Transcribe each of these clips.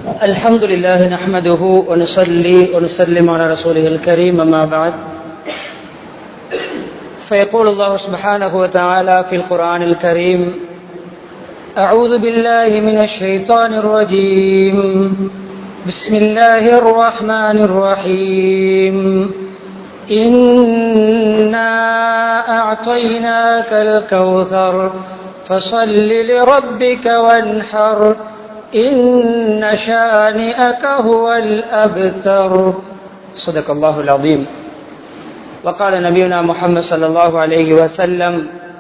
الحمد لله نحمده ونصلي ونسلم على رسوله الكريم أما بعد فيقول الله سبحانه وتعالى في القرآن الكريم أعوذ بالله من الشيطان الرجيم بسم الله الرحمن الرحيم إنا أعطيناك الكوثر فصل لربك وانحر إن شانئك هو الأبتر صدق الله العظيم وقال نبينا محمد صلى الله عليه وسلم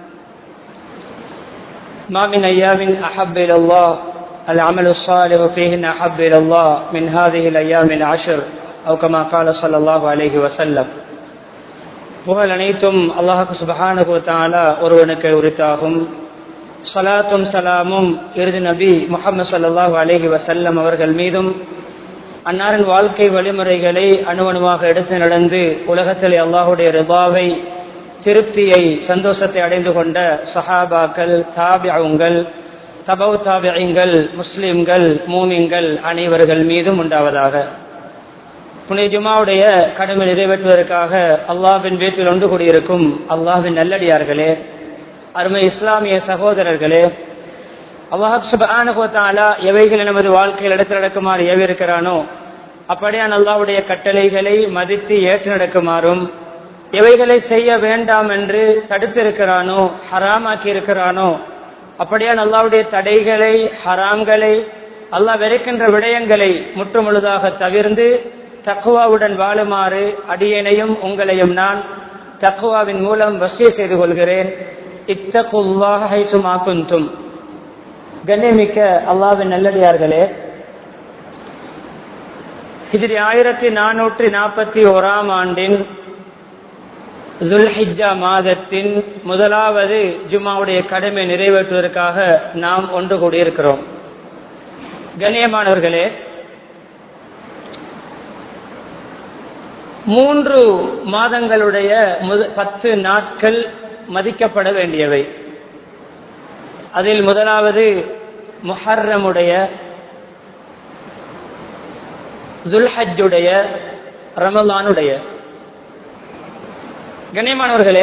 ما من أيام أحب إلى الله العمل الصالح فيهن أحب إلى الله من هذه الأيام العشر أو كما قال صلى الله عليه وسلم புகழ் அனைத்தும் அல்லாஹு சுபஹானகு தாலா ஒருவனுக்கு உரித்தாகும் சலாத்தும் சலாமும் இறுதி நபி முகமது சல்லாஹூ அலேஹி வசல்லம் அவர்கள் மீதும் அன்னாரின் வாழ்க்கை வழிமுறைகளை அணுவணுவாக எடுத்து நடந்து உலகத்தில் அல்லாஹுடைய ரிபாவை திருப்தியை சந்தோஷத்தை அடைந்து கொண்ட சஹாபாக்கள் தாபியங்கள் தபவ் தாபியங்கள் முஸ்லிம்கள் மூமிங்கள் அனைவர்கள் மீதும் உண்டாவதாக புனித ஜுமாவுடைய கடமை நிறைவேற்றுவதற்காக அல்லாஹின் வீட்டில் ஒன்று கூடியிருக்கும் அல்லாஹின் நல்லடியார்களே அருமை இஸ்லாமிய சகோதரர்களே அல்லாஹாலா எவைகள் நமது வாழ்க்கையில் எடுத்து நடக்குமாறு ஏவிருக்கிறானோ அப்படியான் அல்லாவுடைய கட்டளைகளை மதித்து ஏற்று நடக்குமாறும் எவைகளை செய்ய வேண்டாம் என்று தடுத்திருக்கிறானோ ஹராமாக்கி இருக்கிறானோ அப்படியான் அல்லாவுடைய தடைகளை ஹராம்களை அல்லாஹ் வெறுக்கின்ற விடயங்களை முற்றுமுழுதாக தவிர்ந்து தக்குவாவுடன் வாழுமாறு அடியனையும் உங்களையும் நான் தக்குவாவின் மூலம் வசிய செய்து கொள்கிறேன் இத்தகுல்லாஹும் கண்ணியமிக்க அல்லாவின் நல்லடியார்களே ஹிஜ்ரி ஆயிரத்தி நானூற்றி நாற்பத்தி ஓராம் ஆண்டின் ஜுல்ஹிஜா மாதத்தின் முதலாவது ஜுமாவுடைய கடமை நிறைவேற்றுவதற்காக நாம் ஒன்று கூடியிருக்கிறோம் கண்ணியமானவர்களே மூன்று மாதங்களுடைய பத்து நாட்கள் மதிக்கப்பட வேண்டியவை அதில் முதலாவது முஹர்ரமுடைய ஜுல்ஹஜுடைய ரமலானுடைய கண்ணியமானவர்களே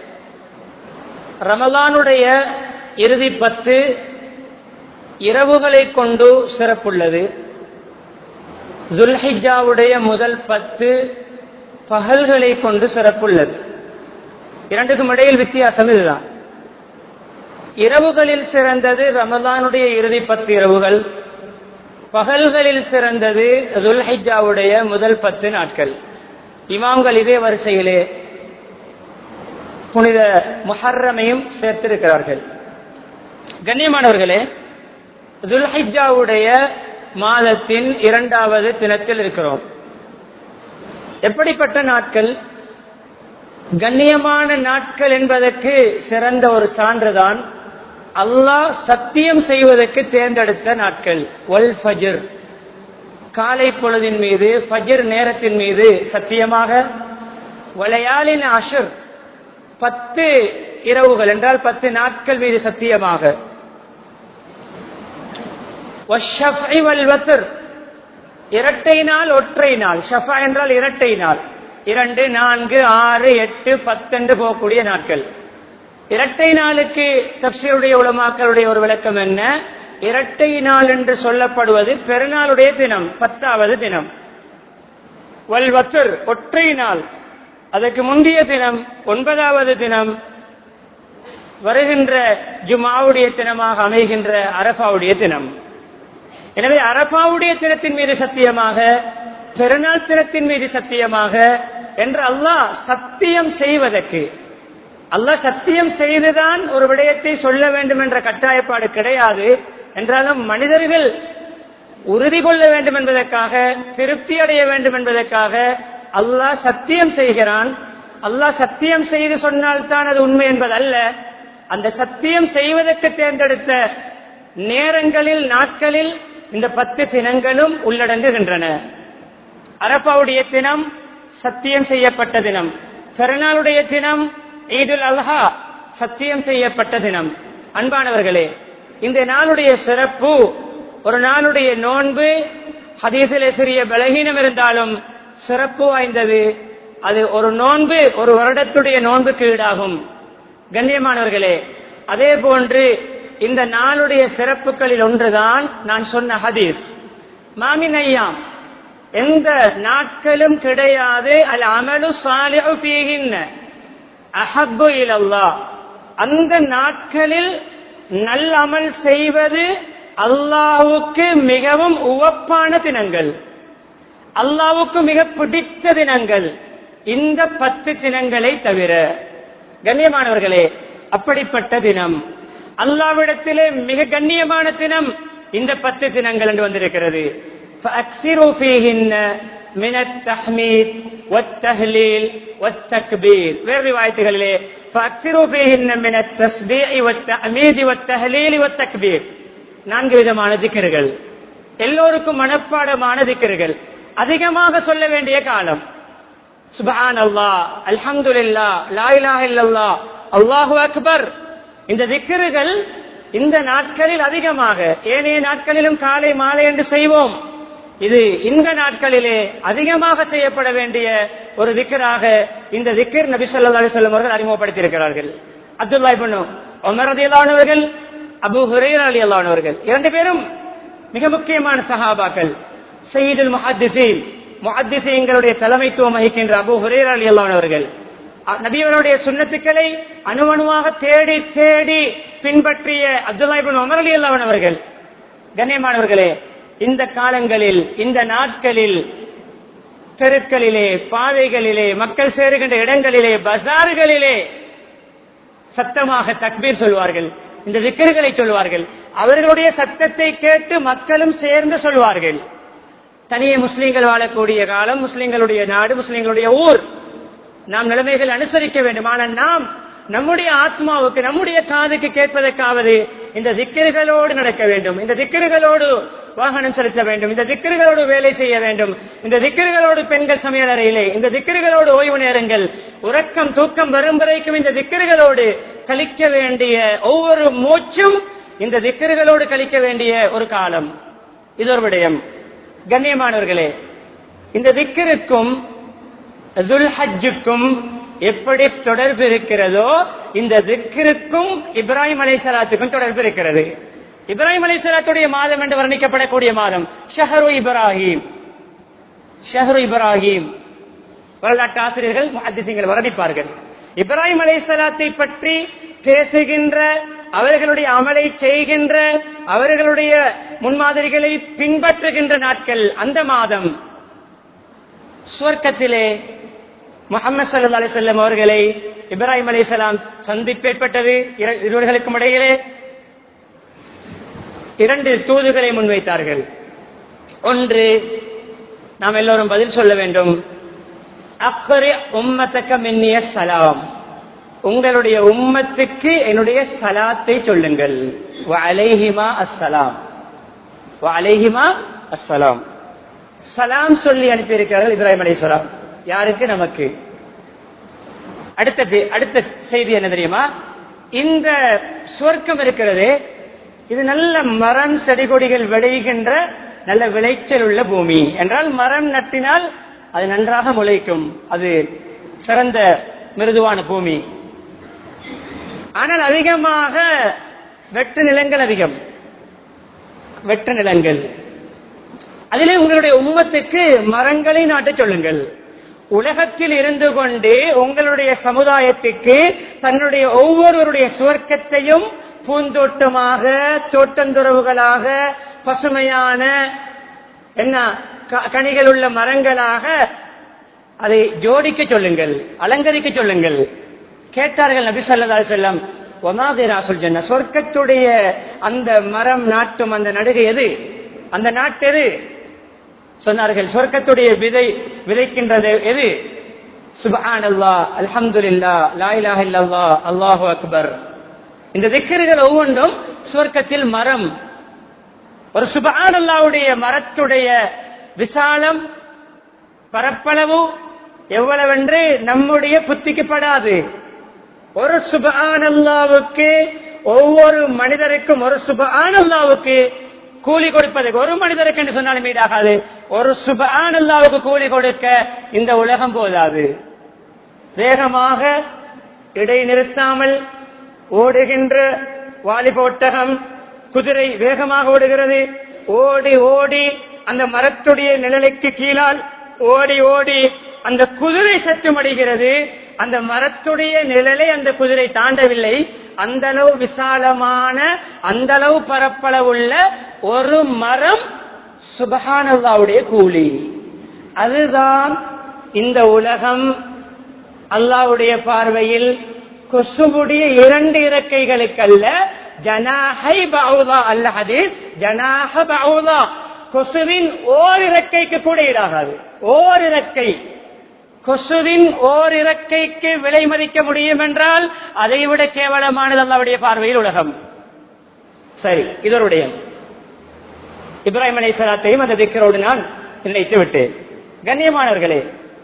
ரமலானுடைய இறுதி பத்து இரவுகளை கொண்டு சிறப்புள்ளது ஜுல்ஹிஜாவுடைய முதல் பத்து பகல்களை கொண்டு சிறப்புள்ளது இரண்டுக்கும் இடையில் வித்தியாசம் இதுதான் இரவுகளில் சிறந்தது ரமலானுடைய இறுதி பத்து இரவுகள் பகல்களில் சிறந்தது துல்ஹிஜாவுடைய முதல் பத்து நாட்கள் இமாம்கள் இதே வரிசையிலே புனித முஹர்ரமையும் சேர்த்திருக்கிறார்கள் கண்ணியமானவர்களே துல்ஹிஜாவுடைய மாதத்தின் இரண்டாவது தினத்தில் இருக்கிறோம் எப்படிப்பட்ட நாட்கள் கண்ணியமான நாட்கள் என்பதற்கு சிறந்த ஒரு சான்றுதான் அல்லாஹ் சத்தியம் செய்வதற்கு தேர்ந்தெடுத்த நாட்கள் ஒல் ஃபஜர் காலை பொழுதின் மீது ஃபஜர் நேரத்தின் மீது சத்தியமாக வளையாளின் அஷர் பத்து இரவுகள் என்றால் பத்து நாட்கள் மீது சத்தியமாக இரட்டை நாள் ஒற்றை நாள் ஷஃபா என்றால் இரட்டை நாள் இரண்டு நான்கு ஆறு எட்டு பத்தென்று போகக்கூடிய நாட்கள் இரட்டை நாளுக்கு தப்சீருடைய உலமாக்களுடைய ஒரு விளக்கம் என்ன இரட்டை நாள் என்று சொல்லப்படுவது பெருநாளுடைய தினம் பத்தாவது தினம் வல்வத்தர் ஒற்றை நாள் அதற்கு முந்தைய தினம் ஒன்பதாவது தினம் வருகின்ற ஜுமாவுடைய தினமாக அமைகின்ற அரபாவுடைய தினம் எனவே அரபாவுடைய தினத்தின் மீது சத்தியமாக பெருநாள் தினத்தின் மீது சத்தியமாக என்று அல்லாஹ் சத்தியம் செய்வதற்கு அல்லாஹ் சத்தியம் செய்துதான் ஒரு விடயத்தை சொல்ல வேண்டும் என்ற கட்டாயப்பாடு கிடையாது என்றாலும் மனிதர்கள் உறுதி கொள்ள வேண்டும் என்பதற்காக திருப்தி அடைய வேண்டும் என்பதற்காக அல்லாஹ் சத்தியம் செய்கிறான் அல்லாஹ் சத்தியம் செய்து சொன்னால்தான் அது உண்மை என்பதல்ல அந்த சத்தியம் செய்வதற்கு தேர்ந்தெடுத்த நேரங்களில் நாட்களில் இந்த பத்து தினங்களும் உள்ளடங்குகின்றன அரப்பாவுடைய தினம் சத்தியம் செய்யப்பட்ட தினம் பெருநாளுடைய தினம் ஈதுல் அல்ஹா சத்தியம் செய்யப்பட்ட தினம் அன்பானவர்களே இந்த நாளுடைய சிறப்பு ஒரு நாளுடைய நோன்பு ஹதீஸிலே சிறிய பலகீனம் இருந்தாலும் சிறப்பு வாய்ந்தது அது ஒரு நோன்பு ஒரு வருடத்துடைய நோன்புக்கு ஈடாகும் கண்ணியமானவர்களே அதே போன்று இந்த நாளுடைய சிறப்புகளில் ஒன்றுதான் நான் சொன்ன ஹதீஸ் மாமின் ஐயாம் எந்த நாட்களும் கிடையாது அல் அமலு சாலிஹு ஃபீஹின்ன அஹப்பு இலல்லாஹ் அந்த நாட்களில் நல்லமல் செய்வது அல்லாஹ்வுக்கு மிகவும் உவப்பான தினங்கள் அல்லாஹ்வுக்கு மிக பிடித்த தினங்கள் இந்த பத்து தினங்களை தவிர கண்ணியமானவர்களே அப்படிப்பட்ட தினம் அல்லாவிடத்திலே மிக கண்ணியமான தினம் இந்த பத்து தினங்கள் என்று வந்திருக்கிறது فأكثروا فيهن من التحميد والتهليل والتكبير வேறு ரிவாயத்துகளிலே فأكثروا فيهن من التسبيح والتحميد والتهليل والتكبير நான்கு விதமான திக்கர்கள் எல்லோருக்கும் மனப்பாடமான திக்கர்கள் அதிகமாக சொல்ல வேண்டிய காலம் சுபஹான் அல்லா அல்ஹம்துலில்லா லா இலாஹ இல்லல்லா அல்லாஹு அக்பர் இந்த திக்கர்கள் இந்த நாட்களில் அதிகமாக ஏனைய நாட்களிலும் காலை மாலை என்று செய்வோம் இது இந்த நாட்களிலே அதிகமாக செய்யப்பட வேண்டிய ஒரு திக்கராக இந்த திக்கர் நபி ஸல்லல்லாஹு அலைஹி வஸல்லம் அவர்கள் அறிமுகப்படுத்தியிருக்கிறார்கள் அப்துல்லா இப்னு உமர் ரலியல்லாஹு அன்ஹு அவர்கள் அபூ ஹுரைரா ரலியல்லாஹு அன்ஹு அவர்கள் இரண்டு பேரும் மிக முக்கியமான சஹாபாக்கள் சையீதுல் முஹத்திஸீன் முஹத்திஸீன்களுடைய தலைமைத்துவம் வகிக்கின்ற அபூ ஹுரைரா ரலியல்லாஹு அன்ஹு அவர்கள் நபியவருடைய சுண்ணத்துக்களை அணுவணுவாக தேடி தேடி பின்பற்றிய அப்துல்லா இப்னு உமர் ரலியல்லாஹு அன்ஹு அவர்கள் கண்ணியமானவர்களே இந்த காலங்களில் இந்த நாட்களில் தெருக்களிலே பாதைகளிலே மக்கள் சேருகின்ற இடங்களிலே பஜார்களிலே சத்தமாக தக்பீர் சொல்வார்கள் இந்த திக்கர்களை சொல்வார்கள் அவர்களுடைய சத்தத்தை கேட்டு மக்களும் சேர்ந்து சொல்வார்கள் தனியே முஸ்லீம்கள் வாழக்கூடிய காலம் முஸ்லீம்களுடைய நாடு முஸ்லீம்களுடைய ஊர் நாம் நிலைமைகள் அனுசரிக்க வேண்டும் ஆனால் நாம் நம்முடைய ஆத்மாவுக்கு நம்முடைய காதுக்கு கேட்பதற்காவது இந்த திக்கர்களோடு நடக்க வேண்டும் இந்த திக்கர்களோடு வாகனம் செலுத்த வேண்டும் இந்த திக்கர்களோடு வேலை செய்ய வேண்டும் இந்த திக்கர்களோடு பெண்கள் சமையல் அறையிலே இந்த திக்கர்களோடு ஓய்வு நேரங்கள் உறக்கம் தூக்கம் வரும் வரைக்கும் இந்த திக்கர்களோடு கழிக்க வேண்டிய ஒவ்வொரு மூச்சும் இந்த திக்கர்களோடு கழிக்க வேண்டிய ஒரு காலம் இது ஒரு விடயம் கண்ணியமானவர்களே இந்த திக்கருக்கும் துல்ஹஜுக்கும் எப்படி தொடர்பு இருக்கிறதோ இந்த திக்கிற்கும் இப்ராஹிம் அலைசலாத்துக்கும் தொடர்பு இருக்கிறது இப்ராஹிம் அலைசலாத்துடைய மாதம் என்று வர்ணிக்கப்படக்கூடிய மாதம் ஷஹரு இப்ராஹிம் ஷஹரு இப்ராஹிம் வரலாற்று ஆசிரியர்கள் அதிசயங்கள் வர்ணிப்பார்கள் இப்ராஹிம் அலைசலாத்தை பற்றி பேசுகின்ற அவர்களுடைய அமலை செய்கின்ற அவர்களுடைய முன்மாதிரிகளை பின்பற்றுகின்ற நாட்கள் அந்த மாதம் சுவர்க்கத்திலே முகமது சல்லா அலிசல்லம் அவர்களை இப்ராஹிம் அலிசலாம் சந்திப்பு ஏற்பட்டது இருவர்களுக்கும் இடையிலே இரண்டு தூதுகளை முன்வைத்தார்கள் ஒன்று நாம் எல்லோரும் பதில் சொல்ல வேண்டும் அக்கறை உம்மத்தக்க மின்னிய சலாம் உங்களுடைய உம்மத்துக்கு என்னுடைய சலாத்தை சொல்லுங்கள் அலைஹிமா அஸ்ஸலாம் அலைஹிமா அஸ்ஸலாம் சலாம் சொல்லி அனுப்பியிருக்கிறார்கள் இப்ராஹிம் அலிஸ்லாம் யாருக்கு நமக்கு அடுத்த அடுத்த செய்தி என்ன தெரியுமா இந்த சுவர்க்கம் இருக்கிறது இது நல்ல மரம் செடி கொடிகள் விளைகின்ற நல்ல விளைச்சல் உள்ள பூமி என்றால் மரம் நட்டினால் அது நன்றாக முளைக்கும் அது சிறந்த மிருதுவான பூமி ஆனால் அதிகமாக வெட்டு நிலங்கள் அதிகம் வெட்டு நிலங்கள் அதிலே உங்களுடைய உம்மத்துக்கு மரங்களை நாட்ட சொல்லுங்கள் உலகத்தில் இருந்து கொண்டு உங்களுடைய சமுதாயத்துக்கு தன்னுடைய ஒவ்வொருவருடைய சுவர்க்கத்தையும் பூந்தோட்டமாக தோட்டந்துறவுகளாக பசுமையான என்ன கனிகள் உள்ள மரங்களாக அதை ஜோடிக்க சொல்லுங்கள் அலங்கரிக்க சொல்லுங்கள் கேட்டார்கள் நபி சொல்லா செல்லம் ஒமாதிராசுல் ஜன்ன சொர்க்கத்துடைய அந்த மரம் நாட்டும் அந்த நடுகை எது அந்த நாட்டு எது சொன்னார்கள் சொர்க்கத்துடைய விதை விதைக்கின்றது எது சுபான் அல்லா அல்ஹம்துல்லா லாயிலாக இல்லல்லா அல்லாஹு அக்பர் இந்த திக்கர்கள் ஒவ்வொன்றும் சுவர்க்கத்தில் மரம் ஒரு சுபான் அல்லாவுடைய மரத்துடைய விசாலம் பரப்பளவு எவ்வளவென்று நம்முடைய புத்திக்கு படாது ஒரு சுபான் அல்லாவுக்கு ஒவ்வொரு மனிதருக்கும் ஒரு சுபான் அல்லாவுக்கு கூலி கொடுப்பதற்கு ஒரு மனிதருக்கு என்று சொன்னாலும் ஈடாகாது ஒரு சுபானல்லாவுக்கு கூலி கொடுக்க இந்த உலகம் போதாது வேகமாக இடைநிறுத்தாமல் ஓடுகின்ற வாலிப ஒட்டகம் குதிரை வேகமாக ஓடுகிறது ஓடி ஓடி அந்த மரத்துடைய நிழலுக்கு கீழால் ஓடி ஓடி அந்த குதிரை சத்துமடைகிறது அந்த மரத்துடைய நிழலை அந்த குதிரை தாண்டவில்லை அந்த அளவு விசாலமான அந்த அளவு பரப்பளவுள்ள ஒரு மரம் சுபஹானல்லாவுடைய கூலி அதுதான் இந்த உலகம் அல்லாவுடைய பார்வையில் கொசுவுடைய இரண்டு இறக்கைகளுக்கல்ல ஜனாஹை பவுதா அல்லது ஜனாஹ பவுதா கொசுவின் ஓர் இறக்கைக்கு கூட ஈடாகாது ஓர் இறக்கை கொசுவின் ஓர் இறக்கைக்கு விலை மதிக்க முடியும் என்றால் அதை விட கேவலமானது அல்லாவுடைய பார்வையில் உலகம் சரி இதனுடைய இப்ராஹிம் அலை சலாத்தையும் அந்த திக்கரோடு நான் நினைத்து விட்டேன் கண்ணியமானவர்களே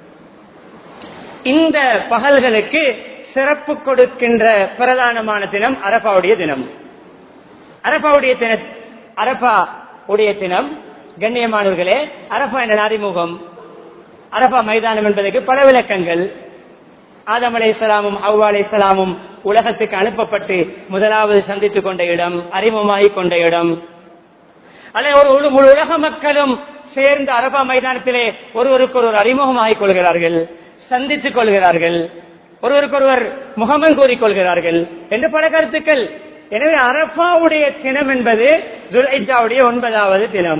இந்த பகல்களுக்கு சிறப்பு கொடுக்கின்ற பிரதானமான தினம் அரபாவுடைய தினம் அரபாவுடைய தின அரபா உடைய தினம் கண்ணியமானவர்களே அரபா என்ற அறிமுகம் அரபா மைதானம் என்பதற்கு பல விளக்கங்கள் ஆதம் அலை சலாமும் அவ்வா அலை சலாமும் உலகத்துக்கு அனுப்பப்பட்டு முதலாவது சந்தித்துக் கொண்ட இடம் அறிமுகமாகிக் கொண்ட இடம் அல்ல ஒரு முழு உலக மக்களும் சேர்ந்து அரபா மைதானத்திலே ஒருவருக்கு ஒருவர் அறிமுகமாகிக் கொள்கிறார்கள் சந்தித்துக் கொள்கிறார்கள் ஒருவருக்கொருவர் முகமன் கூறிக்கொள்கிறார்கள் என்று பல கருத்துக்கள் எனவே அரபாவுடைய தினம் என்பது துல்ஹிஜாவுடைய ஒன்பதாவது தினம்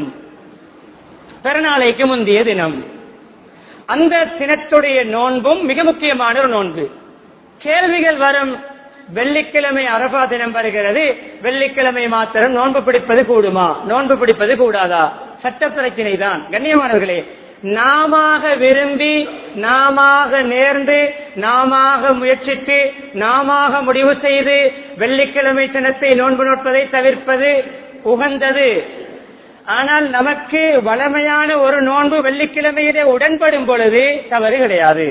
பிறநாளைக்கு முந்தைய தினம் அந்த தினத்துடைய நோன்பும் மிக முக்கியமான ஒரு நோன்பு கேள்விகள் வரும் வெள்ளிக்கிழமை அரபா தினம் வருகிறது வெள்ளிக்கிழமை மாத்திரம் நோன்பு பிடிப்பது கூடுமா நோன்பு பிடிப்பது கூடாதா சட்ட பிரச்சனை தான் கண்ணியமானவர்களே நாம விரும்பி நாம நேர்ந்து நாம முயற்சித்து நாம முடிவு செய்து வெள்ளிக்கிழமை தினத்தை நோன்பு நோட்பதை தவிர்ப்பது உகந்தது ஆனால் நமக்கு வளமையான ஒரு நோன்பு வெள்ளிக்கிழமையிலே உடன்படும் பொழுது தவறு கிடையாது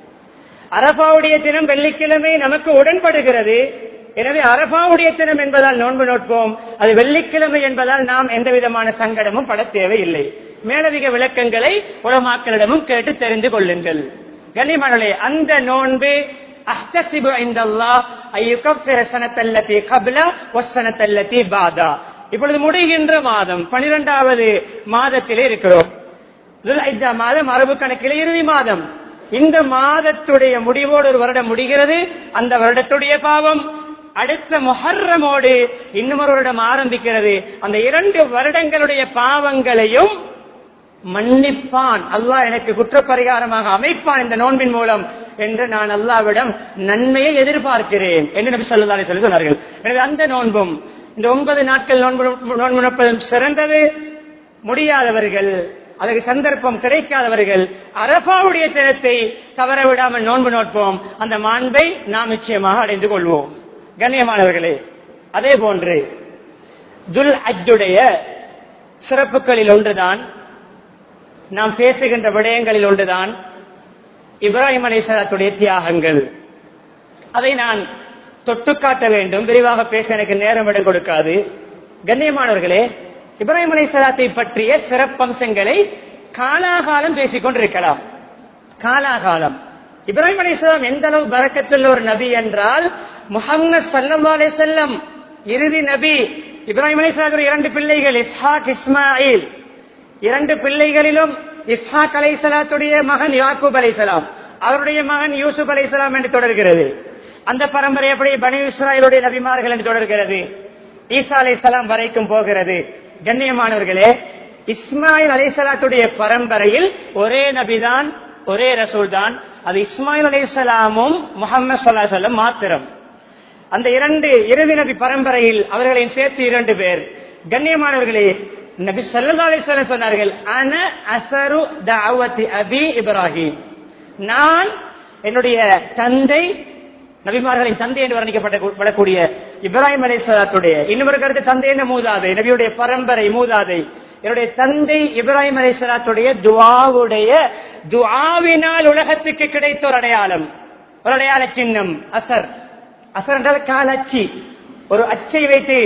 அரபாவுடைய தினம் வெள்ளிக்கிழமை நமக்கு உடன்படுகிறது எனவே அரபாவுடைய தினம் என்பதால் நோன்பு நோட்போம் அது வெள்ளிக்கிழமை என்பதால் நாம் எந்த விதமான சங்கடமும் பட தேவையில்லை மேலதிக விளக்கங்களை உலமாக்களிடமும் கேட்டு தெரிந்து கொள்ளுங்கள் கனிமணலே அந்த நோன்பு அஹ்தசிபு இந்தல்லாஹ் ஐயுகஃபிர சனத்தல்லதி கப்ல வஸ்ஸனத்தல்லதி பாதா இப்பொழுது முடிகின்ற மாதம் பனிரெண்டாவது மாதத்திலே இருக்கிறோம் துல்ஹிஜ்ஜா மாதம் அரபு கணக்கிலே இறுதி மாதம் இந்த மாதத்துடைய முடிவோடு ஒரு வருடம் முடிகிறது அந்த வருடத்துடைய பாவம் அடுத்த முஹர்ரமோடு இன்னும் ஒரு வருடம் ஆரம்பிக்கிறது அந்த இரண்டு வருடங்களுடைய பாவங்களையும் மன்னிப்பான் அல்லாஹ் எனக்கு குற்றப்பரிகாரமாக அமைப்பான் இந்த நோன்பின் மூலம் என்று நான் அல்லாவிடம் நன்மையை எதிர்பார்க்கிறேன் என்று நபி சொல்லி சொல்லி சொன்னார்கள் எனவே அந்த நோன்பும் இந்த ஒன்பது நாட்கள் நோன்பு நோன்பு நோப்பதும் சிறந்தது முடியாதவர்கள் அதற்கு சந்தர்ப்பம் கிடைக்காதவர்கள் அரபாவுடைய தினத்தை தவற விடாமல் நோன்பு நோட்போம் அந்த மாண்பை நாம் நிச்சயமாக அடைந்து கொள்வோம் கண்ணியமானவர்களே அதே போன்று துல் அஜுடைய சிறப்புகளில் ஒன்றுதான் நாம் பேசுகின்ற விடயங்களில் ஒன்றுதான் இப்ராஹிம் அலிசலாத்துடைய தியாகங்கள் அதை நான் தொட்டு காட்ட வேண்டும் விரிவாக பேச எனக்கு நேரம் இடம் கொடுக்காது கண்ணியமானவர்களே இப்ராஹிம் அலிசலாத்தை பற்றிய சிறப்பம்சங்களை காலாகாலம் பேசிக் கொண்டிருக்கலாம் காலாகாலம் இப்ராஹிம் அலிஸ்லாம் எந்த அளவு பறக்கத்துள்ள ஒரு நபி என்றால் முகமது சல்லா அலி செல்லம் இறுதி நபி இப்ராஹிம் அலிஸ்லாத்துடைய இரண்டு பிள்ளைகள் இஸ்ஹாக் இஸ்மாயில் இரண்டு பிள்ளைகளிலும் இஸ்ஹாக் அலைசலாத்துடைய மகன் யாக்கூப் அலைசலாம் அவருடைய மகன் யூசுப் அலைசலாம் என்று தொடர்கிறது அந்த பரம்பரை எப்படி பனி இஸ்ராயலுடைய நபிமார்கள் என்று தொடர்கிறது ஈசா அலைசலாம் வரைக்கும் போகிறது கண்ணியமானவர்களே இஸ்மாயில் அலைசலாத்துடைய பரம்பரையில் ஒரே நபிதான் ஒரே ரசூல் தான் அது இஸ்மாயில் அலைசலாமும் முகமது சல்லாஹம் மாத்திரம் அந்த இரண்டு இறுதி நபி பரம்பரையில் அவர்களையும் சேர்த்து இரண்டு பேர் கண்ணியமானவர்களே நபி சல்லா அலிஸ்வலம் சொன்னார்கள் அன அசரு தாவத்தி அபி இப்ராஹிம் நான் என்னுடைய தந்தை நபிமார்களின் தந்தை என்று வர்ணிக்கப்படக்கூடிய இப்ராஹிம் அலிஸ்வலாத்துடைய இன்னொரு கருத்து தந்தை என்ன மூதாதை நபியுடைய பரம்பரை மூதாதை என்னுடைய தந்தை இப்ராஹிம் அலிஸ்வலாத்துடைய துவாவுடைய துவாவினால் உலகத்துக்கு கிடைத்த ஒரு அடையாளம் ஒரு அடையாள சின்னம் அசர் அசர் என்றால் கால் அச்சி ஒரு அச்சை வைத்து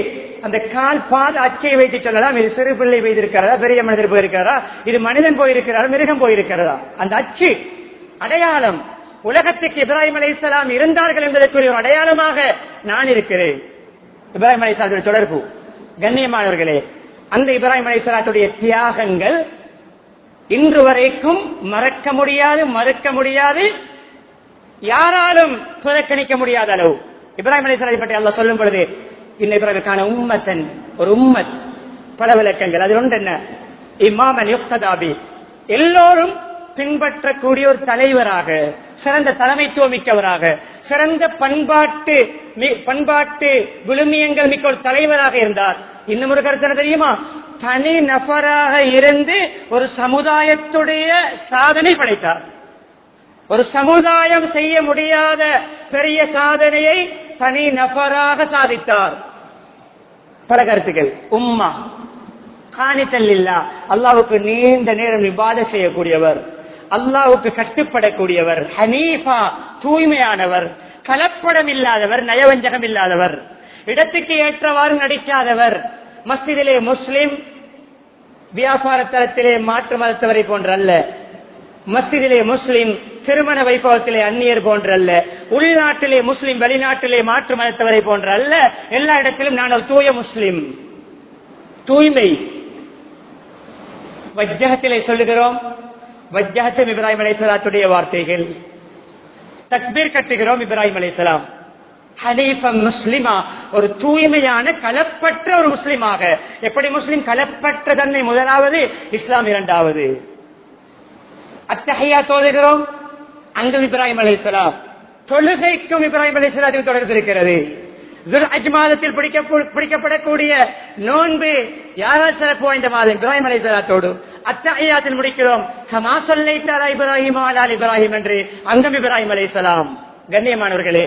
அந்த கால் பாத அச்சை வைத்து சொல்லலாம் இது சிறு பிள்ளை வைத்திருக்கிறதா பெரிய மனிதர் போயிருக்கிறதா இது மனிதன் போயிருக்கிறதா மிருகம் போயிருக்கிறதா அந்த அச்சு அடையாளம் உலகத்துக்கு இப்ராஹிம் அலை இஸ்லாம் இருந்தார்கள் என்பதற்குரிய ஒரு அடையாளமாக நான் இருக்கிறேன் இப்ராஹிம் அலை இஸ்லாத்துடைய தொடர்பு கண்ணியமானவர்களே அந்த இப்ராஹிம் அலை இஸ்லாத்துடைய தியாகங்கள் இன்று வரைக்கும் மறக்க முடியாது மறுக்க முடியாது யாராலும் புறக்கணிக்க முடியாத அளவு இப்ராஹிம் அலி பற்றி அல்லா சொல்லும் பொழுது இந்த இப்ராஹிமுக்கான உம்மத்தன் ஒரு உம்மத் பல விளக்கங்கள் அதில் ஒன்று என்ன இமாமன் யுக்ததாபி எல்லோரும் பின்பற்றக்கூடிய ஒரு தலைவராக சிறந்த தலைமைத்துவம் மிக்கவராக சிறந்த பண்பாட்டு மி- பண்பாட்டு விழுமியங்கள் மிக்க ஒரு தலைவராக இருந்தார் இன்னும் ஒரு கருத்து என்ன தெரியுமா தனி நபராக இருந்து ஒரு சமுதாயத்துடைய சாதனை படைத்தார் ஒரு சமுதாயம் செய்ய முடியாத பெரிய சாதனையை தனி நபராக சாதித்தார் பல கருத்துக்கள் உம்மா காணித்தல் இல்லா அல்லாவுக்கு நீண்ட நேரம் விவாத செய்யக்கூடியவர் அல்லாவுக்கு கட்டுப்படக்கூடியவர் ஹனீஃபா தூய்மையானவர் கலப்படம் இல்லாதவர் நயவஞ்சகம் இல்லாதவர் இடத்துக்கு ஏற்றவாறு நடிக்காதவர் மஸ்ஜிதிலே முஸ்லிம் வியாபார தளத்திலே மாற்று மதத்தவரை போன்றல்ல மஸ்ஜிதிலே முஸ்லிம் திருமண வைபவத்திலே அந்நியர் போன்றல்ல உள்நாட்டிலே முஸ்லிம் வெளிநாட்டிலே மாற்று மதத்தவரை போன்ற அல்ல எல்லா இடத்திலும் நான் ஒரு தூய முஸ்லிம் தூய்மை வஜ்ஜகத்திலே சொல்லுகிறோம் வஜ்ஜகத்தும் இப்ராஹிம் அலைசலாத்துடைய வார்த்தைகள் தக்பீர் கட்டுகிறோம் இப்ராஹிம் அலைசலாம் ஹனீஃபம் முஸ்லிமா ஒரு தூய்மையான கலப்பற்ற ஒரு முஸ்லிமாக எப்படி முஸ்லிம் கலப்பற்ற தன்மை முதலாவது இஸ்லாம் இரண்டாவது அத்தகையா தோதுகிறோம் அங்கும் இப்ராஹிம் அலைசலாம் தொழுகைக்கும் இப்ராஹிம் அலைசலாத்துக்கு தொடர்பு இருக்கிறது துல்ஹஜ் மாதத்தில் பிடிக்க- பிடிக்கப்படக்கூடிய நோன்பு யாரால் சிறப்பு வாய்ந்த மாதம் இப்ராஹிம் அலைசலாத்தோடு அத்தகையாத்தில் முடிக்கிறோம் ஹமா சொல்லைத்தாரா இப்ராஹிம் ஆலால் இப்ராஹிம் என்று அங்கம் இப்ராஹிம் அலைசலாம் கண்ணியமானவர்களே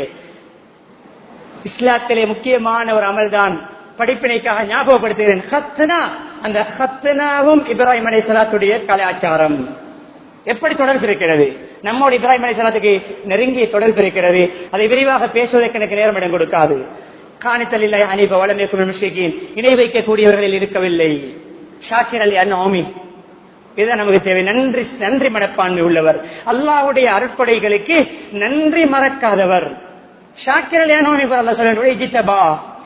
இஸ்லாத்திலே முக்கியமான ஒரு அமல்தான் படிப்பினைக்காக ஞாபகப்படுத்துகிறேன் ஹத்னா அந்த ஹத்னாவும் இப்ராஹிம் அலை சலாத்துடைய கலாச்சாரம் எப்படி தொடர்பு இருக்கிறது நம்மோட இப்ராஹிம் அலை சலாத்துக்கு நெருங்கிய தொடர்பு இருக்கிறது அதை விரிவாக பேசுவதற்கு எனக்கு நேரம் இடம் கொடுக்காது காணித்தல் இல்லை அனிப வளமேக்கும் முஷிகின் இணை வைக்கக்கூடியவர்களில் இருக்கவில்லை ஷாக்கிர் அலி அன்னோமி இதுதான் நமக்கு தேவை நன்றி நன்றி மனப்பான்மை உள்ளவர் அல்லாஹ்வுடைய அருட்கொடைகளுக்கு நன்றி மறக்காதவர் ஷாக்கிரல் ஏனோமி அல்லா சொல்ல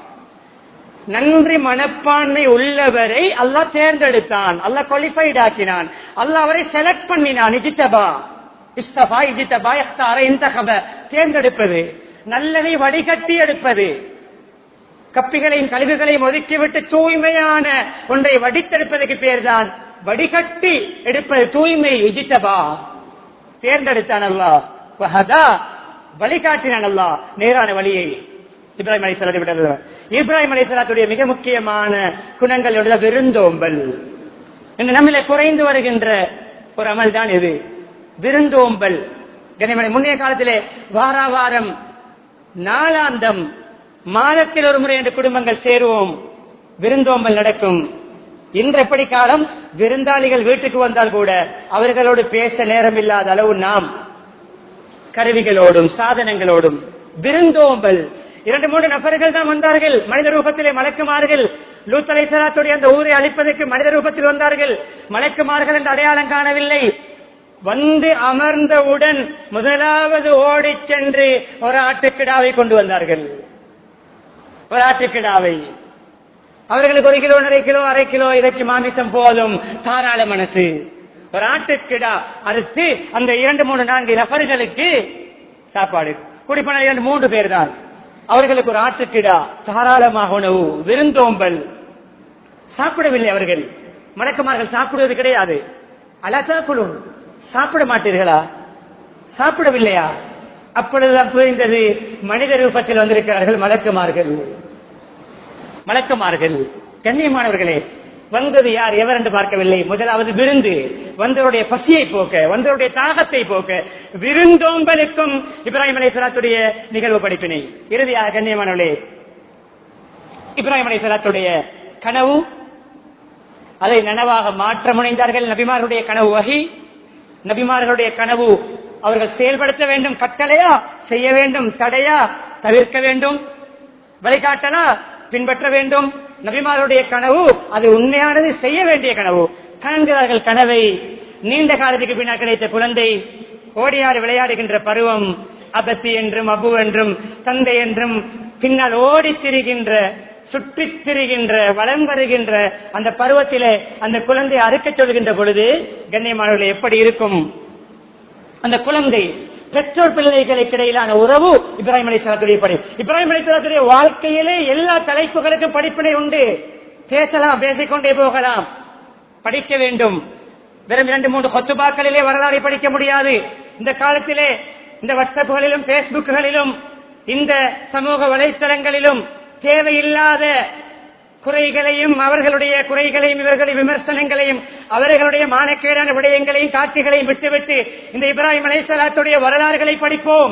நன்றி மனப்பான்மை உள்ளவரை அல்லாஹ் தேர்ந்தெடுத்தான் அல்லாஹ் குவாலிஃபைட் ஆக்கினான் அல்லாஹ் அவரை செலக்ட் பண்ணினான் இஜித்தபா இஸ்தபா இஜித்தபா இஃப்தார இந்தகப தேர்ந்தெடுப்பது நல்லதை வடிகட்டி எடுப்பது கப்பிகளையும் கழிவுகளையும் ஒதுக்கிவிட்டு தூய்மையான ஒன்றை வடித்தெடுப்பதற்கு பேர்தான் வடிகட்டி எடுப்பது தூய்மை இஜித்தபா தேர்ந்தெடுத்தான் அல்லா வஹதா வழிகாட்டினான் அல்லா நேரான வழியை இப்ராஹிம் அலி சலாத்தை விட்டது இப்ராஹிம் அலி சலாத்துடைய மிக முக்கியமான குணங்களோட விருந்தோம்பல் இன்று நம்மில குறைந்து வருகின்ற ஒரு அமல் தான் இது விருந்தோம்பல் கனிமலை முன்னைய காலத்திலே வாரா வாரம் நாளாந்தம் மாதத்தில் ஒரு முறை என்று குடும்பங்கள் சேருவோம் விருந்தோம்பல் நடக்கும் இன்று எப்படி காலம் விருந்தாளிகள் வீட்டுக்கு வந்தால் கூட அவர்களோடு பேச நேரம் இல்லாத அளவு நாம் கருவிகளோடும் சாதனங்களோடும் விருந்தோம்பல் இரண்டு மூன்று நபர்கள் தான் வந்தார்கள் மனித ரூபத்திலே மலக்குமார்கள் லூத்தலை சலாத்துடைய அந்த ஊரை அழிப்பதற்கு மனித ரூபத்தில் வந்தார்கள் மலக்குமார்கள் என்று அடையாளம் காணவில்லை வந்து அமர்ந்தவுடன் முதலாவது ஓடிச் சென்று ஒரு ஆட்டுக்கிடாவை கொண்டு வந்தார்கள் ஒரு ஆட்டுக்கிடாவை அவர்களுக்கு ஒரு கிலோ ஒன்றரை கிலோ அரை கிலோ இறைச்சி மாமிசம் போதும் தாராள மனசு ஒரு ஆட்டுக்கிடா அறுத்து அந்த இரண்டு மூணு நான்கு நபர்களுக்கு சாப்பாடு குடிப்பன இரண்டு மூன்று பேர் தான் அவர்களுக்கு ஒரு ஆட்டுக்கிடா தாராளமாக உணவு விருந்தோம்பல் சாப்பிடவில்லை அவர்கள் மணக்குமார்கள் சாப்பிடுவது கிடையாது அலத்தாக்குழு சாப்பிட மாட்டீர்களா சாப்பிடவில்லையா அப்பொழுதுதான் புரிந்தது மனித ரூபத்தில் வந்திருக்கிறார்கள் மலக்குமார்கள் மலக்குமார்கள் கண்ணியமானவர்களே வந்தது யார் எவர் என்று பார்க்கவில்லை முதலாவது விருந்து வந்தவருடைய பசியை போக்க வந்தவருடைய தாகத்தை போக்க விருந்தோம்பலுக்கும் இப்ராஹிம் அலைசலாத்துடைய நிகழ்வு படிப்பினை இறுதியாக கண்ணியமானவர்களே இப்ராஹிம் அலைசலாத்துடைய கனவு அதை நனவாக மாற்ற முனைந்தார்கள் நபிமார்களுடைய கனவு வகி நபிமார்களுடைய கனவு அவர்கள் செயல்படுத்த வேண்டும் கட்டளையா செய்ய வேண்டும் தடையா தவிர்க்க வேண்டும் வழிகாட்டலா பின்பற்ற வேண்டும் நபிமாருடைய கனவு அது உண்மையானது செய்ய வேண்டிய கனவு காண்கிறார்கள் கனவை நீண்ட காலத்துக்கு பின்னால் கிடைத்த குழந்தை ஓடியாடி விளையாடுகின்ற பருவம் அபத்தி என்றும் அபு என்றும் தந்தை என்றும் பின்னால் ஓடித் திரிகின்ற சுற்றித் திரிகின்ற வளம் வருகின்ற அந்த பருவத்திலே அந்த குழந்தை அறுக்கச் சொல்கின்ற பொழுது கண்ணியமானவர்கள் எப்படி இருக்கும் அந்த குழந்தை பெற்றோர் பிள்ளைகளுக்கு இடையிலான உறவு இப்ராஹிம் அலி சலாத்துடைய படி இப்ராஹிம் அலி சலாத்துடைய வாழ்க்கையிலே எல்லா தலைப்புகளுக்கும் படிப்பினை உண்டு பேசலாம் பேசிக்கொண்டே போகலாம் படிக்க வேண்டும் வெறும் இரண்டு மூன்று கொத்துபாக்களிலே வரலாறை படிக்க முடியாது இந்த காலத்திலே இந்த வாட்ஸ்அப்புகளிலும் பேஸ்புக்குகளிலும் இந்த சமூக வலைத்தளங்களிலும் தேவையில்லாத குறைகளையும் அவர்களுடைய குறைகளையும் இவர்களுடைய விமர்சனங்களையும் அவர்களுடைய மானக்கேடான விடயங்களையும் காட்சிகளையும் விட்டுவிட்டு இந்த இப்ராஹிம் அலைசலாத்துடைய வரலாறுகளை படிப்போம்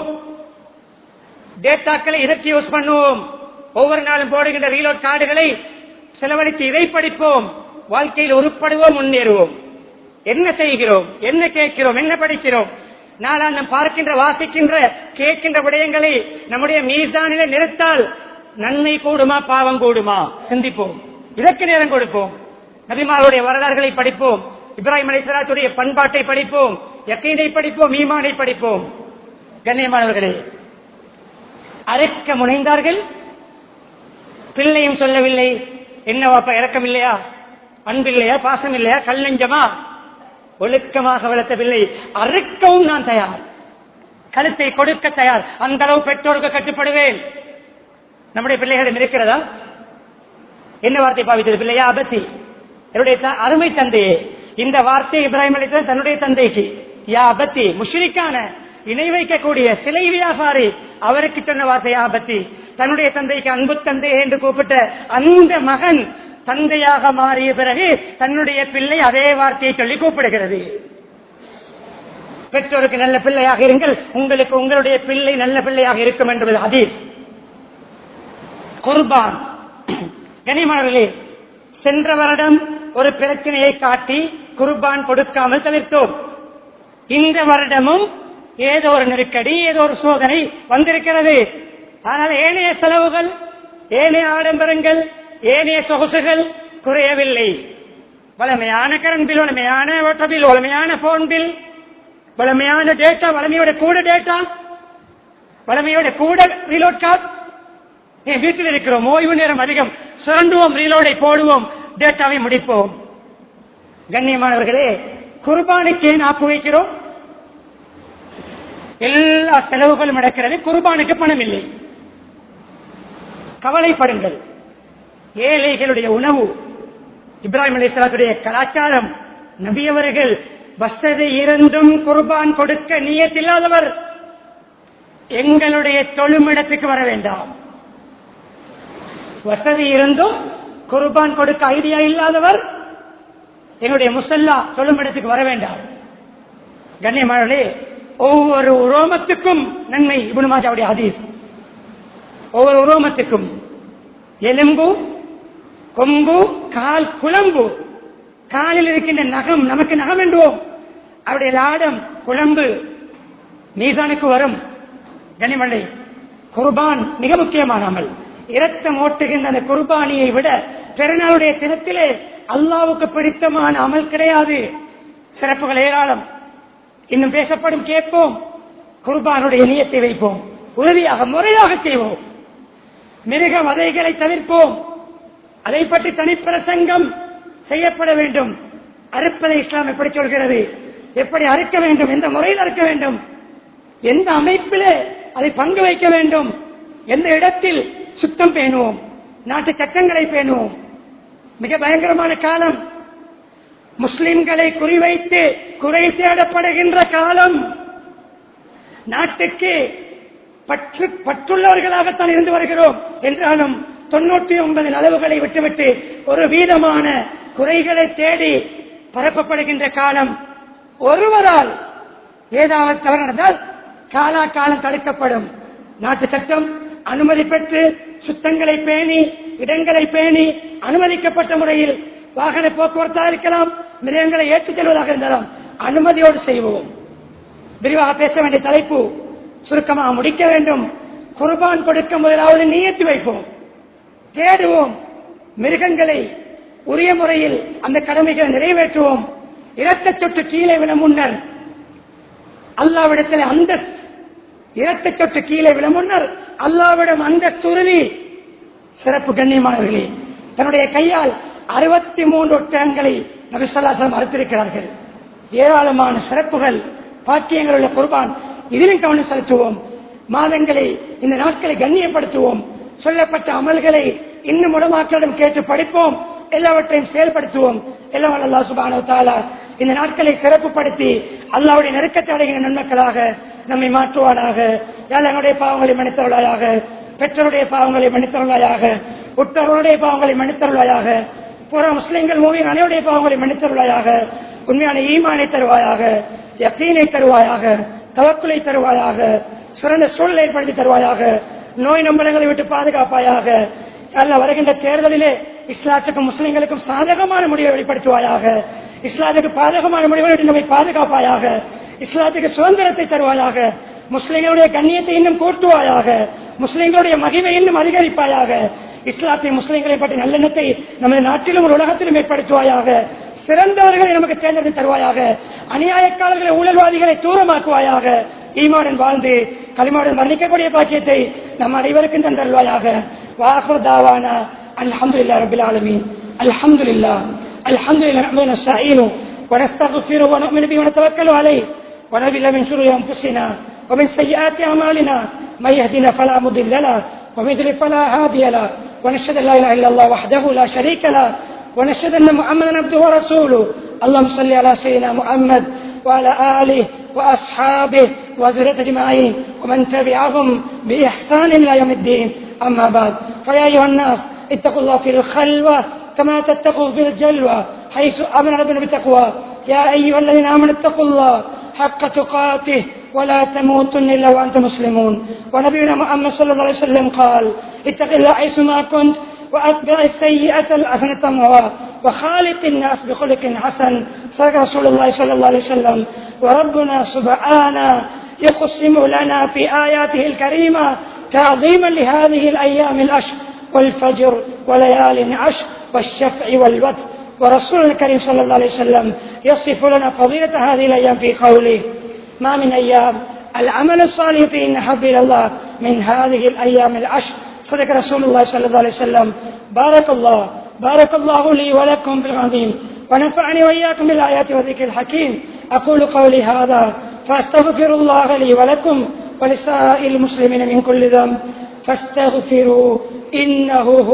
டேட்டாக்களை இதற்கு யூஸ் பண்ணுவோம் ஒவ்வொரு நாளும் போடுகின்ற ரீலோட் கார்டுகளை செலவழித்து இதை படிப்போம் வாழ்க்கையில் உருப்படுவோம் முன்னேறுவோம் என்ன செய்கிறோம் என்ன கேட்கிறோம் என்ன படிக்கிறோம் நாளாந்தம் பார்க்கின்ற வாசிக்கின்ற கேட்கின்ற விடயங்களை நம்முடைய மீசானில நிறுத்தால் நன்மை கூடுமா பாவம் கூடுமா சிந்திப்போம் இதற்கு நேரம் கொடுப்போம் நபிமாருடைய வரலாறுகளை படிப்போம் இப்ராஹிம் அலிஸ்லாத்துடைய பண்பாட்டை படிப்போம் யக்கீனை படிப்போம் ஈமானை படிப்போம் கண்ணியமானவர்களே அறுக்க முனைந்தார்கள் பிள்ளையும் சொல்லவில்லை என்ன வாப்பா இறக்கம் இல்லையா அன்பில்லையா பாசம் இல்லையா கல் நெஞ்சமா ஒழுக்கமாக வளர்த்த பிள்ளை அறுக்கவும் நான் தயார் கழுத்தை கொடுக்க தயார் அந்த அளவு பெற்றோருக்கு கட்டுப்படுவேன் நம்முடைய பிள்ளைகளிடம் இருக்கிறதா என்ன வார்த்தை பாவித்தது பிள்ளையா அபத்தி என்னுடைய த- அருமை தந்தையே இந்த வார்த்தை இப்ராஹிம் அலிஸ்லாம் தன்னுடைய தந்தைக்கு யா அபத்தி முஷ்ரிக்கான இணை வைக்கக்கூடிய சிலை வியாபாரி அவருக்கு சொன்ன வார்த்தை யா அபத்தி தன்னுடைய தந்தைக்கு அன்பு தந்தை என்று கூப்பிட்ட அந்த மகன் தந்தையாக மாறிய பிறகு தன்னுடைய பிள்ளை அதே வார்த்தையை சொல்லி கூப்பிடுகிறது பெற்றோருக்கு நல்ல பிள்ளையாக இருங்கள் உங்களுக்கு உங்களுடைய பிள்ளை நல்ல பிள்ளையாக இருக்கும் என்பது ஹதீஸ் குர்பான் கனிமணர்களே சென்ற வருடம் ஒரு பிரச்சனையை காட்டி குர்பான் கொடுக்காமல் தவிர்த்தோம் இந்த வருடமும் ஏதோ ஒரு நெருக்கடி ஏதோ ஒரு சோதனை வந்திருக்கிறது ஆனால் ஏனைய செலவுகள் ஏனைய ஆடம்பரங்கள் ஏனைய சொகுசுகள் குறையவில்லை வளமையான கரண்ட் பில் வளமையான வாட்டர் பில் வளமையான போன் பில் வளமையான டேட்டா வளமையோட கூட டேட்டா வளமையோட கூட ரீலோட் கார்டு என் வீட்டில் இருக்கிறோம் ஓய்வு நேரம் அதிகம் சுரண்டுவோம் ரீலோடை போடுவோம் டேட்டாவை முடிப்போம் கண்ணியமானவர்களே குர்பானுக்கு ஏன் ஆப்பு வைக்கிறோம் எல்லா செலவுகளும் நடக்கிறது குர்பானுக்கு பணம் இல்லை கவலைப்படுங்கள் ஏழைகளுடைய உணவு இப்ராஹிம் அலிஸ்லாத்துடைய கலாச்சாரம் நபியவர்கள் வசதி இருந்தும் குர்பான் கொடுக்க நியத்தில்லாதவர் எங்களுடைய தொழுமிடத்துக்கு வர வேண்டாம் வசதி இருந்தும் குர்பான் கொடுக்க ஐடியா இல்லாதவர் என்னுடைய முசல்லா தொழுமிடத்துக்கு வர வேண்டாம் கண்ணியமானே ஒவ்வொரு உரோமத்துக்கும் நன்மை இபுனு மாஜாவுடைய ஹதீஸ் ஒவ்வொரு உரோமத்துக்கும் எலும்பு கொம்பு கால் குழம்பு காலில் இருக்கின்ற நகம் நமக்கு நகம் என்றுவோம் அவருடைய லாடம் குழம்பு மீசானுக்கு வரும் கனிமலை குர்பான் மிக முக்கியமான அமல் இரத்தம் ஓட்டுகின்ற அந்த குர்பானியை விட பெருநாளுடைய தினத்திலே அல்லாவுக்கு பிடித்தமான அமல் கிடையாது சிறப்புகள் ஏராளம் இன்னும் பேசப்படும் கேட்போம் குர்பானுடைய நியத்தை வைப்போம் உறுதியாக முறையாக செய்வோம் மிருக வதைகளை தவிர்ப்போம் அதை பற்றி தனிப்பிரசங்கம் செய்யப்பட வேண்டும் அறுப்பதை இஸ்லாம் எப்படி சொல்கிறது எப்படி அறுக்க வேண்டும் எந்த முறையில் அறுக்க வேண்டும் எந்த அமைப்பிலே அதை பங்கு வைக்க வேண்டும் எந்த இடத்தில் சுத்தம் பேணுவோம் நாட்டு சட்டங்களை பேணுவோம் மிக பயங்கரமான காலம் முஸ்லிம்களை குறிவைத்து குறை தேடப்படுகின்ற காலம் நாட்டுக்கு பற்று பற்றுள்ளவர்களாகத்தான் இருந்து வருகிறோம் என்றாலும் தொண்ணூற்றி ஒன்பது அளவுகளை விட்டுவிட்டு ஒரு வீதமான குறைகளை தேடி பரப்பப்படுகின்ற காலம் ஒருவரால் ஏதாவது தவறு நடந்தால் காலா காலம் தடுக்கப்படும் நாட்டு சட்டம் அனுமதி பெற்று சுத்தங்களை பேணி இடங்களை பேணி அனுமதிக்கப்பட்ட முறையில் வாகன போக்குவரத்தாக இருக்கலாம் மிருகங்களை ஏற்றுச் செல்வதாக இருந்தாலும் அனுமதியோடு செய்வோம் விரிவாக பேச வேண்டிய தலைப்பு சுருக்கமாக முடிக்க வேண்டும் குர்பான் கொடுக்க முதலாவது நியத்து வைப்போம் தேடுவோம் மிருகங்களை உரிய முறையில் அந்த கடமைகளை நிறைவேற்றுவோம் இரத்த சொட்டு கீழே விழ முன்னர் அல்லாவிடத்தில் அந்தஸ்து இரத்த சொட்டு கீழே விழ முன்னர் அல்லாவிடம் அந்தஸ்து உறுதி சிறப்பு கண்ணியமானவர்களே தன்னுடைய கையால் அறுபத்தி மூன்று ஒட்டகங்களை நபிசல்லாசலம் அறுத்திருக்கிறார்கள் ஏராளமான சிறப்புகள் பாக்கியங்கள் உள்ள குர்பான் இதிலும் கவனம் செலுத்துவோம் மாதங்களை இந்த நாட்களை கண்ணியப்படுத்துவோம் சொல்லப்பட்ட அமல்களை இன்னும் உடமாக்களிடம் கேட்டு படிப்போம் எல்லாவற்றையும் செயல்படுத்துவோம் எல்லாம் அல்லா சுபானோ தாலா இந்த நாட்களை சிறப்புப்படுத்தி அல்லாவுடைய நெருக்கத்தை அடைகிற நன்மக்களாக நம்மை மாற்றுவானாக என்னுடைய பாவங்களை மன்னித்தருளாயாக பெற்றோருடைய பாவங்களை மன்னித்தருளாயாக உற்றவருடைய பாவங்களை மன்னித்தருளாயாக புற முஸ்லிம்கள் மூவியின் அனைவருடைய பாவங்களை மன்னித்தருளாயாக உண்மையான ஈமானை தருவாயாக யக்கீனை தருவாயாக தவக்குலை தருவாயாக சிறந்த சூழலை ஏற்படுத்தி தருவாயாக நோய் நம்பலங்களை விட்டு பாதுகாப்பாயாக அல்ல வருகின்ற தேர்தலிலே இஸ்லாத்துக்கும் முஸ்லிம்களுக்கும் சாதகமான முடிவை வெளிப்படுத்துவாயாக இஸ்லாத்துக்கு பாதகமான முடிவை நம்மை பாதுகாப்பாயாக இஸ்லாத்துக்கு சுதந்திரத்தை தருவாயாக முஸ்லிம்களுடைய கண்ணியத்தை இன்னும் கூட்டுவாயாக முஸ்லிம்களுடைய மகிமை இன்னும் அதிகரிப்பாயாக இஸ்லாத்தை முஸ்லிம்களை பற்றி நல்லெண்ணத்தை நமது நாட்டிலும் ஒரு உலகத்திலும் ஏற்படுத்துவாயாக சிறந்தவர்களை நமக்கு தேர்ந்தெடுத்து தருவாயாக அநியாயக்காரர்களை ஊழல்வாதிகளை தூரமாக்குவாயாக ஈமாடன் வாழ்ந்து களிமாடன் மரணிக்கக்கூடிய பாக்கியத்தை நம் அனைவருக்கும் தந்தருவாயாக வாஹர் தாவானா அல்ஹம்துலில்லா ரபில் ஆலமீன் அல்ஹம்துலில்லா அல்ஹம்துலில்லா நஹ்மது நஸ்தஈனு ونستغفره ونؤمن به ونتوكل عليه ونبي من شرور انفسنا ومن سيئات اعمالنا من يهدنا فلا مضل له ومن يضلل فلا هادي له ونشهد ان لا اله الا الله وحده لا شريك له ونشهد ان محمدا عبده ورسوله اللهم صل على سيدنا محمد وعلى اله واصحابه وذريته اجمعين ومن تبعهم باحسان الى يوم الدين اما بعد فيا ايها الناس اتقوا الله في الخلوه كما تتقوا في الجلوه حيث امر ربنا بالتقوى يا ايها الذين امنوا اتقوا الله حق تقاته ولا تموتن الا وانتم مسلمون ونبينا محمد صلى الله عليه وسلم قال اتق الله حيثما كنت واتبع السيئه الحسنه تمها وخالق الناس بخلق حسن صدق رسول الله صلى الله عليه وسلم وربنا سبحانه يقسم لنا في اياته الكريمه تعظيما لهذه الايام الاشهر والفجر وليال عشر والشفع والوتر ورسول الكريم صلى الله عليه وسلم يصف لنا فضيلة هذه الأيام في قوله ما من أيام العمل الصالح فيه أحب إلى الله من هذه الأيام العشر صدق رسول الله صلى الله عليه وسلم بارك الله بارك الله لي ولكم بالعظيم ونفعني وإياكم بالآيات والذكر الحكيم أقول قولي هذا فأستغفر الله لي ولكم ولسائر المسلمين من كل ذنب فاستغفروا إنه هو